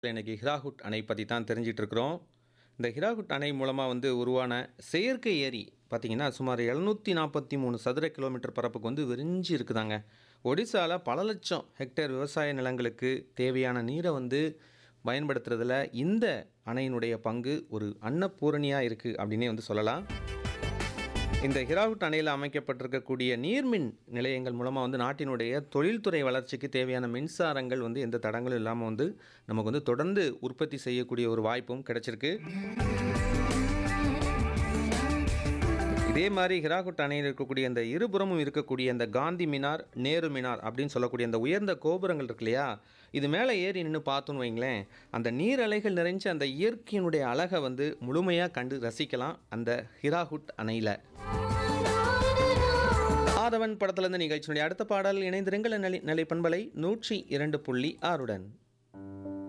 இன்னைக்கு ஹிராகுட் அணை பற்றி தான் தெரிஞ்சிட்டு இருக்கிறோம் இந்த ஹிராகுட் அணை மூலமாக வந்து உருவான செயற்கை ஏரி பார்த்தீங்கன்னா சுமார் எழுநூற்றி நாற்பத்தி மூணு சதுர கிலோமீட்டர் பரப்புக்கு வந்து விரிஞ்சு இருக்குதாங்க ஒடிசாவில் பல லட்சம் ஹெக்டேர் விவசாய நிலங்களுக்கு தேவையான நீரை வந்து பயன்படுத்துறதுல இந்த அணையினுடைய பங்கு ஒரு அன்னபூரணியாக இருக்குது அப்படின்னே வந்து சொல்லலாம் இந்த ஹிராகுட் அணையில் அமைக்கப்பட்டிருக்கக்கூடிய நீர்மின் நிலையங்கள் மூலமாக வந்து நாட்டினுடைய தொழில்துறை வளர்ச்சிக்கு தேவையான மின்சாரங்கள் வந்து எந்த தடங்களும் இல்லாமல் வந்து நமக்கு வந்து தொடர்ந்து உற்பத்தி செய்யக்கூடிய ஒரு வாய்ப்பும் கிடைச்சிருக்கு இதே மாதிரி ஹிராகுட் அணையில் இருக்கக்கூடிய இந்த இருபுறமும் இருக்கக்கூடிய இந்த காந்தி மினார் நேரு மினார் அப்படின்னு சொல்லக்கூடிய அந்த உயர்ந்த கோபுரங்கள் இருக்கு இல்லையா இது மேலே ஏறி நின்று பார்த்தோன்னு வைங்களேன் அந்த நீரலைகள் நிறைஞ்ச அந்த இயற்கையினுடைய அழகை வந்து முழுமையாக கண்டு ரசிக்கலாம் அந்த ஹிராகுட் அணையில் ஆதவன் படத்துல இருந்து நிகழ்ச்சியினுடைய அடுத்த பாடல் இணைந்திருங்கள் நிலை நிலை பண்பலை நூற்றி இரண்டு புள்ளி ஆறுடன்